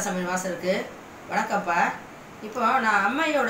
சமையல் வாசம் இருக்குது வணக்கம்ப்பா இப்போ நான் அம்மையோட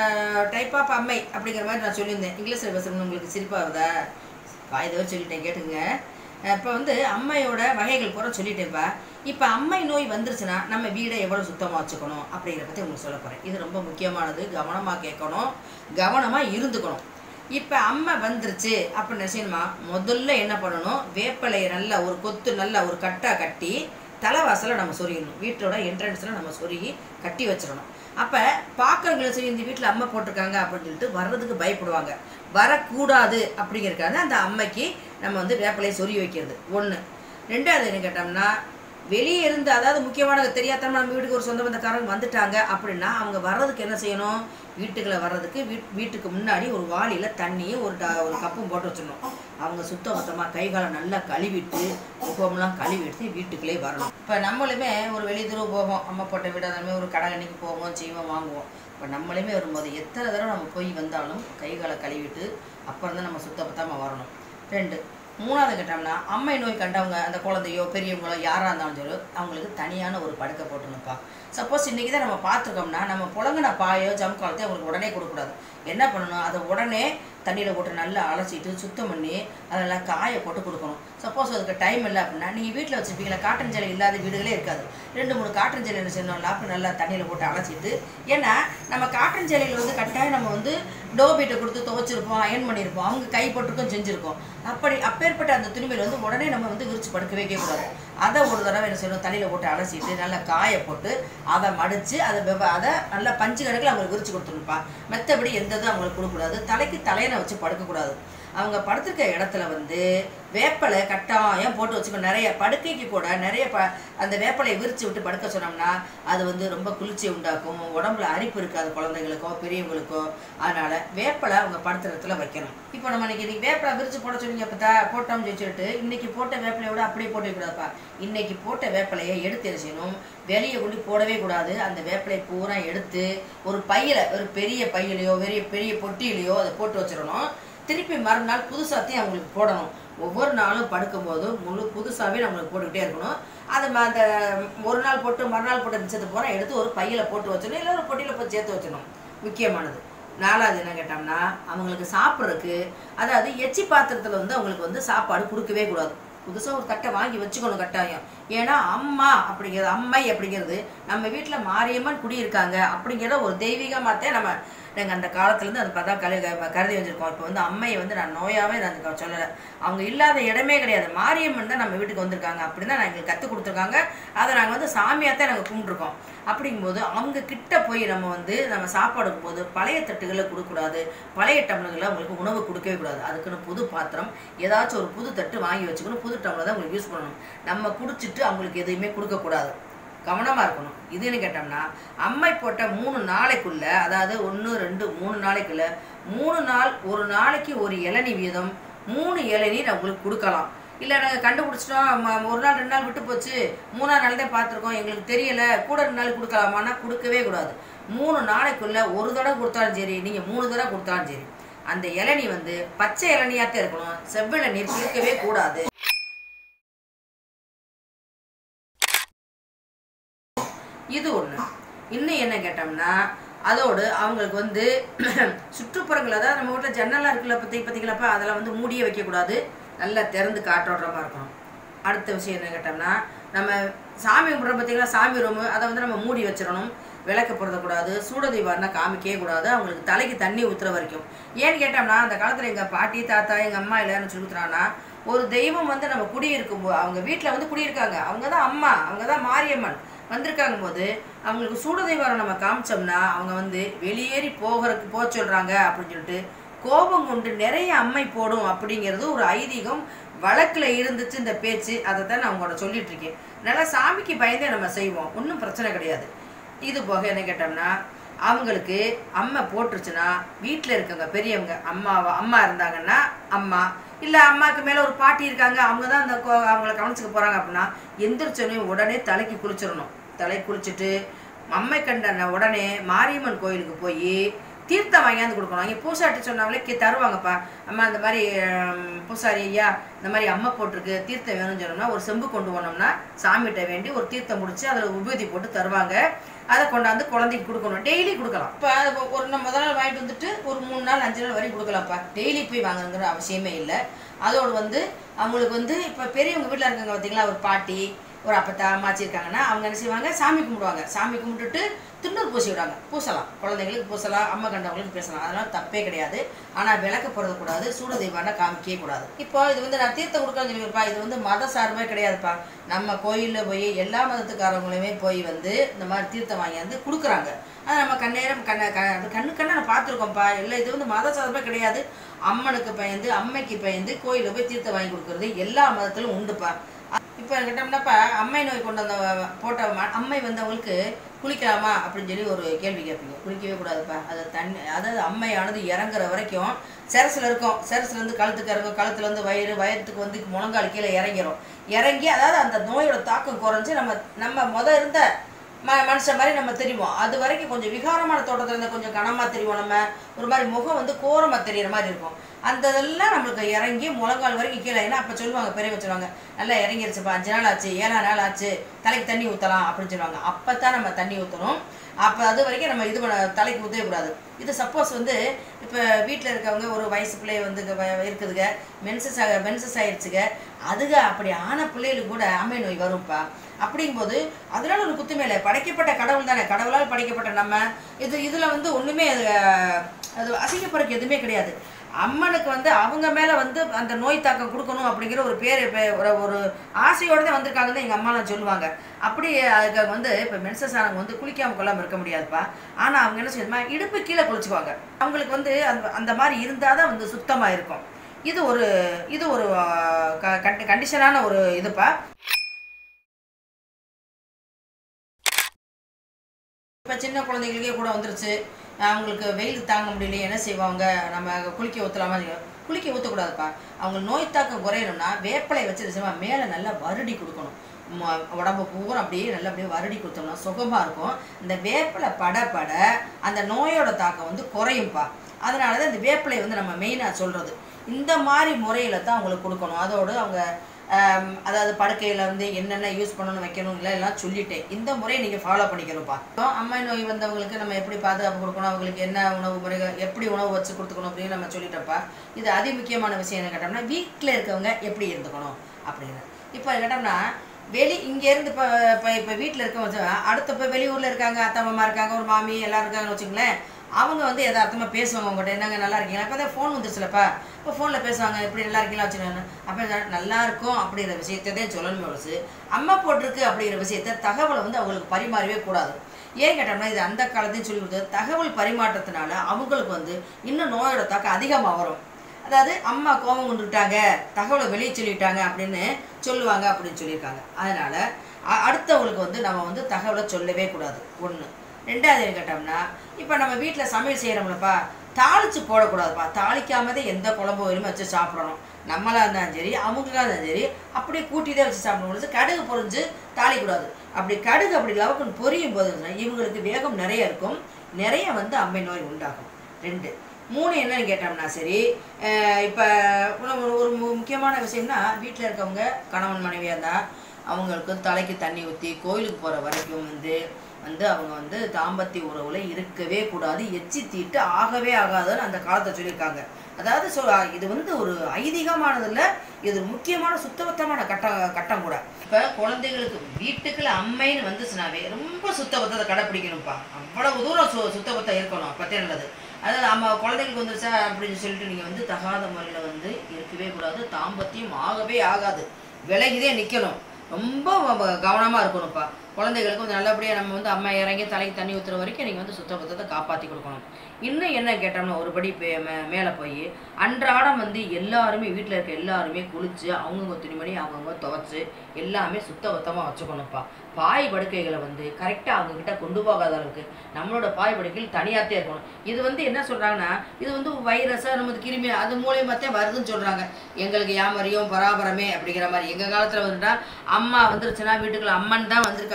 டைப் ஆஃப் அம்மை அப்படிங்கிற மாதிரி நான் சொல்லியிருந்தேன் இங்கிலீஷில் பேசுகிறேன்னு உங்களுக்கு சிரிப்பாக வருதா வாய் தவிர சொல்லிட்டேன் கேட்டுங்க இப்போ வந்து அம்மையோட வகைகள் பூரா சொல்லிட்டேன்ப்பா இப்போ அம்மை நோய் வந்துருச்சுன்னா நம்ம வீடை எவ்வளோ சுத்தமாக வச்சுக்கணும் அப்படிங்கிறத பற்றி உங்களுக்கு சொல்ல போகிறேன் இது ரொம்ப முக்கியமானது கவனமாக கேட்கணும் கவனமாக இருந்துக்கணும் இப்போ அம்மை வந்துருச்சு அப்படின்னு என்ன செய்யணுமா முதல்ல என்ன பண்ணணும் வேப்பிலையை நல்லா ஒரு கொத்து நல்லா ஒரு கட்டாக கட்டி தலைவாசலை நம்ம சொருகிடணும் வீட்டோட என்ட்ரன்ஸில் நம்ம சொருகி கட்டி வச்சிடணும் அப்போ பார்க்குறவங்களை சரி இந்த வீட்டில் அம்மை போட்டிருக்காங்க அப்படின்னு சொல்லிட்டு வர்றதுக்கு பயப்படுவாங்க வரக்கூடாது அப்படிங்கிறக்காக அந்த அம்மைக்கு நம்ம வந்து வேப்பிலையை சொருகி வைக்கிறது ஒன்று ரெண்டாவது என்ன கேட்டோம்னா வெளியே இருந்து அதாவது முக்கியமானது தெரியாதமா நம்ம வீட்டுக்கு ஒரு சொந்த பந்தக்காரங்க வந்துட்டாங்க அப்படின்னா அவங்க வர்றதுக்கு என்ன செய்யணும் வீட்டுக்குள்ள வர்றதுக்கு வீட் வீட்டுக்கு முன்னாடி ஒரு வாளியில் தண்ணியும் ஒரு ட- ஒரு கப்பும் போட்டு வச்சிடணும் அவங்க சுத்த மொத்தமாக கை காலை நல்லா கழுவிட்டு முகம்லாம் கழுவிட்டு வீட்டுக்குள்ளே வரணும் இப்போ நம்மளுமே ஒரு வெளி தூரம் போவோம் அம்மா போட்ட வீடு அந்த மாதிரி ஒரு கடை அன்னைக்கு போவோம் செய்வோம் வாங்குவோம் இப்போ நம்மளுமே வரும்போது எத்தனை தடவை நம்ம போய் வந்தாலும் கை காலை கழுவிட்டு அப்புறம் தான் நம்ம சுத்த பத்தாமல் வரணும் ரெண்டு மூணாவது கேட்டோம்னா அம்மை நோய் கண்டவங்க அந்த குழந்தையோ பெரியவங்களோ யாராக இருந்தாலும் சரி அவங்களுக்கு தனியான ஒரு படுக்கை போட்டுணும்ப்பா சப்போஸ் இன்றைக்கி தான் நம்ம பார்த்துருக்கோம்னா நம்ம புழங்கின பாயோ ஜம்காலத்தையும் அவங்களுக்கு உடனே கொடுக்கக்கூடாது என்ன பண்ணணும் அதை உடனே தண்ணியில் போட்டு நல்லா அலசிட்டு சுத்தம் பண்ணி அதெல்லாம் காய போட்டு கொடுக்கணும் சப்போஸ் அதுக்கு டைம் இல்லை அப்படின்னா நீங்கள் வீட்டில் வச்சுருப்பீங்களா காட்டன் ஜெலை இல்லாத வீடுகளே இருக்காது ரெண்டு மூணு காட்டன் ஜெலை என்ன செய்யணும் லாப்பு நல்லா தண்ணியில் போட்டு அலசிட்டு ஏன்னா நம்ம காட்டன் ஜெலையில் வந்து கட்டாயம் நம்ம வந்து டோபீட்டை கொடுத்து துவைச்சிருப்போம் அயன் பண்ணியிருப்போம் அவங்க கை போட்டுருக்கோம் செஞ்சுருக்கோம் அப்படி அப்பேற்பட்ட அந்த துணிமையில் வந்து உடனே நம்ம வந்து விரிச்சு படுக்க வைக்க கூடாது அதை ஒரு தடவை என்ன செய்யணும் தண்ணியில் போட்டு அலசிட்டு நல்லா காய போட்டு அதை மடித்து அதை வெவ அதை நல்லா பஞ்சு கணக்கில் அவங்களுக்கு விரிச்சு கொடுத்துருப்பா மற்றபடி எந்த இதுவும் அவங்களுக்கு கொடுக்கக்கூடாது தலைக்கு தலையணை வச்சு படுக்கக்கூடாது அவங்க படுத்திருக்க இடத்துல வந்து வேப்பலை கட்டாயம் போட்டு வச்சுக்கணும் நிறைய படுக்கைக்கு கூட நிறைய ப அந்த வேப்பலையை விரிச்சு விட்டு படுக்க சொன்னோம்னா அது வந்து ரொம்ப குளிர்ச்சி உண்டாக்கும் உடம்புல அரிப்பு இருக்காது குழந்தைங்களுக்கோ பெரியவங்களுக்கோ அதனால வேப்பலை அவங்க படுத்துற இடத்துல வைக்கணும் இப்போ நம்ம இன்னைக்கு இன்னைக்கு வேப்பலை விரிச்சு போட சொன்னீங்க பார்த்தா போட்டோம்னு சொல்லி சொல்லிட்டு இன்னைக்கு போட்ட வேப்பிலையை விட அப்படியே போட்டு வைக்கூடாதுப்பா இன்னைக்கு போட்ட வேப்பிலையை எடுத்து என்ன செய்யணும் வெளியே கொண்டு போடவே கூடாது அந்த வேப்பிலையை பூரா எடுத்து ஒரு பையில ஒரு பெரிய பையிலையோ பெரிய பெரிய பொட்டியிலையோ அதை போட்டு வச்சிடணும் திருப்பி மறுநாள் புதுசாத்தையும் அவங்களுக்கு போடணும் ஒவ்வொரு நாளும் படுக்கும்போதும் முழு புதுசாகவே நம்மளுக்கு போட்டுக்கிட்டே இருக்கணும் அது ம- அந்த ஒரு நாள் போட்டு மறுநாள் போட்டு மிச்சத்தை போனால் எடுத்து ஒரு பையில் போட்டு வச்சிடணும் இல்லை ஒரு பொட்டியில் போய் சேர்த்து வச்சிடணும் முக்கியமானது நாலாவது என்ன கேட்டோம்னா அவங்களுக்கு சாப்பிட்றதுக்கு அதாவது எச்சி பாத்திரத்தில் வந்து அவங்களுக்கு வந்து சாப்பாடு கொடுக்கவே கூடாது புதுசாக ஒரு தட்டை வாங்கி வச்சுக்கணும் கட்டாயம் ஏன்னா அம்மா அப்படிங்கிறது அம்மை அப்படிங்கிறது நம்ம வீட்டில் மாரியம்மன் குடியிருக்காங்க அப்படிங்கிற ஒரு தெய்வீகமாகத்தே நம்ம நாங்கள் அந்த காலத்துலேருந்து அது பார்த்தா கரு கருதி வச்சுருக்கோம் இப்போ வந்து அம்மையை வந்து நான் நோயாகவே நான் அதுக்கு சொல்லலை அவங்க இல்லாத இடமே கிடையாது மாரியம்மன் தான் நம்ம வீட்டுக்கு வந்திருக்காங்க அப்படின்னு தான் எங்களுக்கு கற்றுக் கொடுத்துருக்காங்க அதை நாங்கள் வந்து சாமியாகத்தான் நாங்கள் கும்பிட்ருக்கோம் அப்படிங்கும்போது அவங்க கிட்ட போய் நம்ம வந்து நம்ம சாப்பாடு போது பழைய தட்டுகளை கொடுக்கக்கூடாது பழைய டம்ளர்களில் அவங்களுக்கு உணவு கொடுக்கவே கூடாது அதுக்குன்னு புது பாத்திரம் ஏதாச்சும் ஒரு புது தட்டு வாங்கி வச்சுக்கணும் புது டம்ளர் தான் உங்களுக்கு யூஸ் பண்ணணும் நம்ம குடிச்சிட்டு அவங்களுக்கு எதையுமே கொடுக்கக்கூடாது கவனமாக இருக்கணும் இதுன்னு கேட்டோம்னா அம்மை போட்ட மூணு நாளைக்குள்ள அதாவது ஒன்று ரெண்டு மூணு நாளைக்குள்ள மூணு நாள் ஒரு நாளைக்கு ஒரு இளநீ வீதம் மூணு இளநீர் அவங்களுக்கு கொடுக்கலாம் இல்லை நாங்கள் கண்டுபிடிச்சிட்டோம் ம- ஒரு நாள் ரெண்டு நாள் விட்டு போச்சு மூணாவது நாள் தான் பார்த்துருக்கோம் எங்களுக்கு தெரியல கூட ரெண்டு நாள் கொடுக்கலாமான்னா கொடுக்கவே கூடாது மூணு நாளைக்குள்ள ஒரு தடவை கொடுத்தாலும் சரி நீங்கள் மூணு தடவை கொடுத்தாலும் சரி அந்த இளநீ வந்து பச்சை இளநியாத்தான் இருக்கணும் செவ்விளநீர் கொடுக்கவே கூடாது இது ஒன்று இன்னும் என்ன கேட்டோம்னா அதோடு அவங்களுக்கு வந்து சுற்றுப்புறங்கள் அதாவது நம்ம வீட்டில் ஜன்னலாக இருக்குல்ல பற்றி பார்த்தீங்களாப்பா அதெல்லாம் வந்து மூடியே வைக்கக்கூடாது நல்லா திறந்து காற்றோட்டமாக இருக்கணும் அடுத்த விஷயம் என்ன கேட்டோம்னா நம்ம சாமி கும்பிட்றோம் பார்த்தீங்களா சாமி ரூமு அதை வந்து நம்ம மூடி வச்சிடணும் விளக்கு பொருத்தக்கூடாது சூடதீபாரனா காமிக்கவே கூடாது அவங்களுக்கு தலைக்கு தண்ணி ஊற்றுற வரைக்கும் ஏன்னு கேட்டோம்னா அந்த காலத்தில் எங்கள் பாட்டி தாத்தா எங்கள் அம்மா எல்லாரும் சொல்லி கொடுத்துறாங்கன்னா ஒரு தெய்வம் வந்து நம்ம குடியிருக்கும் போ அவங்க வீட்டில் வந்து குடியிருக்காங்க அவங்க தான் அம்மா அவங்க தான் மாரியம்மன் வந்திருக்காங்க போது அவங்களுக்கு சூடதெய்வாரம் நம்ம காமிச்சோம்னா அவங்க வந்து வெளியேறி போகிறதுக்கு போக சொல்கிறாங்க அப்படின்னு சொல்லிட்டு கோபம் கொண்டு நிறைய அம்மை போடும் அப்படிங்கிறது ஒரு ஐதீகம் வழக்கில் இருந்துச்சு இந்த பேச்சு அதை தான் நான் உங்களோட சொல்லிட்டு இருக்கேன் நல்லா சாமிக்கு பயந்தே நம்ம செய்வோம் ஒன்றும் பிரச்சனை கிடையாது இது போக என்ன கேட்டோம்னா அவங்களுக்கு அம்மை போட்டுருச்சுன்னா வீட்டில் இருக்கவங்க பெரியவங்க அம்மாவா அம்மா இருந்தாங்கன்னா அம்மா இல்லை அம்மாவுக்கு மேலே ஒரு பாட்டி இருக்காங்க அவங்க தான் அந்த கோ- அவங்கள கவனிச்சுக்க போகிறாங்க அப்படின்னா எந்திரிச்சோடனே உடனே தலைக்கு குளிச்சிடணும் தலை குளிச்சுட்டு அம்மை கண்ட உடனே மாரியம்மன் கோயிலுக்கு போய் தீர்த்தம் வாங்கியாந்து கொடுக்கணும் இங்கே பூசாட்டி சொன்னாங்களே கே தருவாங்கப்பா அம்மா இந்த மாதிரி ஹம், பூசாரி ஐயா இந்த மாதிரி அம்மா போட்டிருக்கு தீர்த்தம் வேணும்னு சொன்னோம்னா ஒரு செம்பு கொண்டு போனோம்னா சாமிகிட்ட வேண்டி ஒரு தீர்த்தம் முடிச்சு அதில் உபூதி போட்டு தருவாங்க அதை கொண்டாந்து குழந்தைக்கு கொடுக்கணும் டெய்லி கொடுக்கலாம் இப்போ ஒரு நம்ம முதல் நாள் வாங்கிட்டு வந்துட்டு ஒரு மூணு நாள் அஞ்சு நாள் வரைக்கும் கொடுக்கலாம்ப்பா டெய்லி போய் வாங்கணுங்கிற அவசியமே இல்லை அதோடு வந்து அவங்களுக்கு வந்து இப்போ பெரியவங்க வீட்டில் இருக்காங்க பார்த்தீங்களா ஒரு பாட்டி ஒரு அப்பத்தா அம்மாச்சி இருக்காங்கன்னா அவங்க என்ன செய்வாங்க சாமி கும்பிடுவாங்க சாமி கும்பிட்டுட்டு திண்ணூறு பூசி விடுவாங்க பூசலாம் குழந்தைங்களுக்கு பூசலாம் அம்மா கண்டவங்களுக்கு பேசலாம் அதெல்லாம் தப்பே கிடையாது ஆனால் விளக்கு போடுறது கூடாது சூடு தெய்வான காமிக்கவே கூடாது இப்போ இது வந்து நான் தீர்த்தம் கொடுக்கணும்னு சொல்லியிருப்பா இது வந்து மத சார்பே கிடையாதுப்பா நம்ம கோயிலில் போய் எல்லா மதத்துக்காரங்களுமே போய் வந்து இந்த மாதிரி தீர்த்தம் வாங்கி வந்து கொடுக்குறாங்க அது நம்ம கண்ணேரம் கண்ண க அது கண்ணு கண்ணை நான் பார்த்துருக்கோம்ப்பா இல்லை இது வந்து மத சார்பே கிடையாது அம்மனுக்கு பயந்து அம்மைக்கு பயந்து கோயிலில் போய் தீர்த்தம் வாங்கி கொடுக்குறது எல்லா மதத்திலும் உண்டுப்பா இப்போ கேட்டோம்னாப்பா அம்மை நோய் கொண்டு வந்த போட்ட ம- அம்மை வந்தவங்களுக்கு குளிக்கலாமா அப்படின்னு சொல்லி ஒரு கேள்வி கேட்பீங்க குளிக்கவே கூடாதுப்பா அது தண்ணி அதாவது அம்மையானது இறங்குற வரைக்கும் செரசில் இருக்கும் செரசுலேருந்து கழுத்துக்கு இறங்கும் கழுத்துலேருந்து வயிறு வயிற்றுக்கு வந்து முழங்கால் கீழே இறங்கிரும் இறங்கி அதாவது அந்த நோயோட தாக்கம் குறைஞ்சு நம்ம நம்ம முத இருந்த ம மனுஷன் மாதிரி நம்ம தெரிவோம் அது வரைக்கும் கொஞ்சம் விகாரமான தோட்டத்தில் இருந்தால் கொஞ்சம் கனமாக தெரியும் நம்ம ஒரு மாதிரி முகம் வந்து கோரமாக தெரியிற மாதிரி இருக்கும் அந்த இதெல்லாம் நம்மளுக்கு இறங்கி முழங்கால் வரைக்கும் கீழே ஏன்னா அப்போ சொல்லுவாங்க பெரிய சொல்லுவாங்க நல்லா இறங்கிருச்சுப்பா அஞ்சு நாள் ஆச்சு ஏழாம் நாள் ஆச்சு தலைக்கு தண்ணி ஊற்றலாம் அப்படின்னு சொல்லுவாங்க அப்போ தான் நம்ம தண்ணி ஊற்றணும் அப்போ அது வரைக்கும் நம்ம இது பண்ண தலைக்கு ஊற்றவே கூடாது இது சப்போஸ் வந்து இப்போ வீட்டில் இருக்கவங்க ஒரு வயசு பிள்ளைய வந்து இங்க வ- இருக்குதுங்க மென்சஸ் ஆக மென்சஸ் ஆயிடுச்சுங்க அதுக அப்படி ஆன பிள்ளைகளுக்கு கூட அம்மை நோய் வரும்ப்பா அப்படிங்கும்போது அதனால ஒரு குத்துமேல படைக்கப்பட்ட கடவுள் தானே கடவுளால் படைக்கப்பட்ட நம்ம இது இதில் வந்து ஒன்றுமே அது அது அசிங்கப்படுறதுக்கு எதுவுமே கிடையாது அம்மனுக்கு வந்து அவங்க மேலே வந்து அந்த நோய் தாக்கம் கொடுக்கணும் அப்படிங்கிற ஒரு பேர் பே- ஒரு ஒரு ஆசையோடு தான் வந்திருக்காங்கன்னு எங்கள் அம்மாலாம் சொல்லுவாங்க அப்படி அதுக்கு வந்து இப்போ மென்சஸ் ஆனவங்க வந்து குளிக்காம கொள்ளாமல் இருக்க முடியாதுப்பா ஆனால் அவங்க என்ன செய்யணுமா இடுப்பு கீழே குளிச்சுக்குவாங்க அவங்களுக்கு வந்து அந்த அந்த மாதிரி இருந்தால் தான் வந்து சுத்தமாக இருக்கும் இது ஒரு இது ஒரு கண்டிஷனான ஒரு இதுப்பா இப்போ சின்ன குழந்தைங்களுக்கே கூட வந்துருச்சு அவங்களுக்கு வெயில் தாங்க முடியல என்ன செய்வாங்க நம்ம குளிக்க ஊற்றலாமா குளிக்க ஊற்றக்கூடாதுப்பா அவங்க நோய் தாக்கம் குறையணும்னா வேப்பிலை வச்சு நிச்சயமா மேலே நல்லா வருடி கொடுக்கணும் ம- உடம்பு பூரா அப்படியே நல்லா அப்படியே வருடி கொடுத்தோம்னா சுகமாக இருக்கும் இந்த வேப்பிலை பட பட அந்த நோயோட தாக்கம் வந்து குறையும்ப்பா அதனால தான் இந்த வேப்பிலை வந்து நம்ம மெயினாக சொல்கிறது இந்த மாதிரி முறையில் தான் அவங்களுக்கு கொடுக்கணும் அதோடு அவங்க ஆம், அதாவது படுக்கையில் வந்து என்னென்ன யூஸ் பண்ணணும் வைக்கணும் இல்லை எல்லாம் சொல்லிட்டேன் இந்த முறையை நீங்கள் ஃபாலோ பண்ணிக்கணும்ப்பா இப்போ அம்மை நோய் வந்தவங்களுக்கு நம்ம எப்படி பாதுகாப்பு கொடுக்கணும் அவங்களுக்கு என்ன உணவு முறைகள் எப்படி உணவு வச்சு கொடுத்துக்கணும் அப்படின்னு நம்ம சொல்லிட்டோம்ப்பா இது அதி முக்கியமான விஷயம் என்ன கேட்டோம்னா வீட்டில் இருக்கவங்க எப்படி இருந்துக்கணும் அப்படின்னு இப்போ கேட்டோம்னா வெளி இங்கேருந்து இப்போ இப்போ இப்போ வீட்டில் இருக்கவங்க அடுத்த இப்போ வெளியூரில் இருக்காங்க அத்தை மாமா இருக்காங்க ஒரு மாமி எல்லாம் இருக்காங்கன்னு வச்சுங்களேன் அவங்க வந்து யதார்த்தமாக பேசுவாங்க உங்கள்கிட்ட என்னங்க நல்லா இருக்கீங்களா அப்போ தான் ஃபோன் வந்துருச்சுலப்பா இப்போ ஃபோனில் பேசுவாங்க இப்படி நல்லா இருக்கீங்களா வச்சுருக்காங்க அப்போ நான் நல்லா இருக்கும் அப்படிங்கிற விஷயத்தை தான் சொல்லணுமே வச்சு அம்மா போட்டிருக்கு அப்படிங்கிற விஷயத்த தகவலை வந்து அவங்களுக்கு பரிமாறவே கூடாது ஏன் கேட்டோம்னா இது அந்த காலத்தையும் சொல்லி கொடுத்தது தகவல் பரிமாற்றத்தினால அவங்களுக்கு வந்து இன்னும் நோயோட தாக்கம் அதிகமாக வரும் அதாவது அம்மா கோபம் கொண்டுட்டாங்க தகவலை வெளியே சொல்லிட்டாங்க அப்படின்னு சொல்லுவாங்க அப்படின்னு சொல்லியிருக்காங்க அதனால அ- அடுத்தவங்களுக்கு வந்து நம்ம வந்து தகவலை சொல்லவே கூடாது ஒன்று ரெண்டாவது என்ன கேட்டோம்னா இப்போ நம்ம வீட்டில் சமையல் செய்கிறோம்லப்பா தாளிச்சு போடக்கூடாதுப்பா தாளிக்காமதே எந்த குழம்பு வரையுமே வச்சு சாப்பிடணும் நம்மளா இருந்தாலும் சரி அவங்களுக்கா இருந்தாலும் சரி அப்படியே கூட்டிகிட்டே வச்சு சாப்பிடணும் கடுகு பொரிஞ்சு தாளிக்கூடாது அப்படி கடுகு அப்படி லவக்குன்னு பொரியும் போது இவங்களுக்கு வேகம் நிறைய இருக்கும் நிறைய வந்து அம்மை நோய் உண்டாகும் ரெண்டு மூணு என்னன்னு கேட்டோம்னா சரி இப்போ ஒரு ஒரு மு- முக்கியமான விஷயம்னா வீட்டில் இருக்கவங்க கணவன் மனைவியாக இருந்தால் அவங்களுக்கு தலைக்கு தண்ணி ஊற்றி கோயிலுக்கு போகிற வரைக்கும் வந்து வந்து அவங்க வந்து தாம்பத்திய உறவுல இருக்கவே கூடாது எச்சி தீட்டு ஆகவே ஆகாதுன்னு அந்த காலத்தை சொல்லியிருக்காங்க அதாவது சொ இது வந்து ஒரு ஐதீகமானதில்ல இது முக்கியமான சுத்தபத்தமான கட்டம் கட்டம் கூட இப்போ குழந்தைகளுக்கு வீட்டுக்குள்ள அம்மைன்னு வந்துச்சுனாவே ரொம்ப சுத்தபத்தத்தை கடைப்பிடிக்கணும்ப்பா அவ்வளவு தூரம் சு சுத்தபத்தம் இருக்கணும் பத்தே நல்லது அதாவது நம்ம குழந்தைங்களுக்கு வந்துருச்சா அப்படின்னு சொல்லிட்டு நீங்கள் வந்து தகாத முறையில் வந்து இருக்கவே கூடாது தாம்பத்தியம் ஆகவே ஆகாது விலகிதே நிற்கணும் ரொம்ப கவனமாக இருக்கணும்ப்பா குழந்தைகளுக்கு வந்து நல்லபடியாக நம்ம வந்து அம்மா இறங்கி தலைக்கு தண்ணி ஊற்றுற வரைக்கும் நீங்கள் வந்து சுத்தபத்தத்தை காப்பாற்றி கொடுக்கணும் இன்னும் என்ன கேட்டோம்னா ஒருபடி பே மே- மேலே போய் அன்றாடம் வந்து எல்லாருமே வீட்டில் இருக்க எல்லாருமே குளிச்சு அவங்கவுங்க துணிமணி அவங்கவுங்க துவைச்சு எல்லாமே சுத்தபத்தமாக வச்சுக்கணும்ப்பா பாய் படுக்கைகளை வந்து கரெக்டாக அவங்கக்கிட்ட கொண்டு போகாத அளவுக்கு நம்மளோட பாய் படுக்கைகள் தனியாகத்தே இருக்கணும் இது வந்து என்ன சொல்கிறாங்கன்னா இது வந்து வைரஸாக நமது கிருமி அது மூலியமாத்தே வருதுன்னு சொல்கிறாங்க எங்களுக்கு யாமரியம் பராபரமே அப்படிங்கிற மாதிரி எங்கள் காலத்தில் வந்துட்டா அம்மா வந்துருச்சுன்னா வீட்டுக்குள்ள அம்மன் தான் வந்திருக்காங்க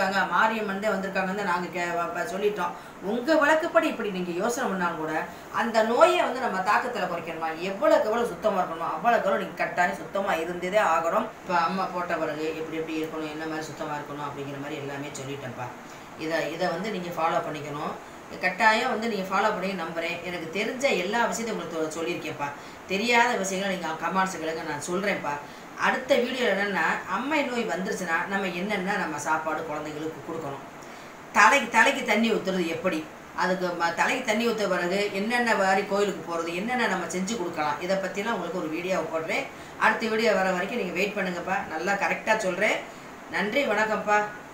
வந்திருக்காங்க மாரியம்மன் தான் வந்திருக்காங்கன்னு தான் நாங்கள் கே வ- சொல்லிட்டோம் உங்கள் வழக்கப்படி இப்படி நீங்கள் யோசனை பண்ணாலும் கூட அந்த நோயை வந்து நம்ம தாக்கத்தில் குறைக்கணுமா எவ்வளோக்கு எவ்வளோ சுத்தமாக இருக்கணுமோ அவ்வளோக்கு எவ்வளோ நீங்கள் கட்டாயம் சுத்தமாக இருந்ததே ஆகணும் இப்போ அம்மா போட்ட பிறகு எப்படி எப்படி இருக்கணும் என்ன மாதிரி சுத்தமாக இருக்கணும் அப்படிங்கிற மாதிரி எல்லாமே சொல்லிட்டேன்ப்பா இதை இதை வந்து நீங்கள் ஃபாலோ பண்ணிக்கணும் கட்டாயம் வந்து நீங்கள் ஃபாலோ பண்ணி நம்புகிறேன் எனக்கு தெரிஞ்ச எல்லா விஷயத்தையும் உங்களுக்கு தொ- சொல்லியிருக்கேன்ப்பா தெரியாத விஷயங்களை நீங்கள் கமெண்ட்ஸுகளுக்கு நான் சொல்கிறேன்ப்பா அடுத்த வீடியோவில் என்னென்னா அம்மை நோய் வந்துருச்சுன்னா நம்ம என்னென்ன நம்ம சாப்பாடு குழந்தைங்களுக்கு கொடுக்கணும் தலைக்கு தலைக்கு தண்ணி ஊற்றுறது எப்படி அதுக்கு ம தலைக்கு தண்ணி ஊற்ற பிறகு என்னென்ன மாதிரி கோயிலுக்கு போகிறது என்னென்ன நம்ம செஞ்சு கொடுக்கலாம் இதை பற்றிலாம் உங்களுக்கு ஒரு வீடியோ போடுறேன் அடுத்த வீடியோ வர வரைக்கும் நீங்கள் வெயிட் பண்ணுங்கப்பா நல்லா கரெக்டாக சொல்கிறேன் நன்றி வணக்கம்ப்பா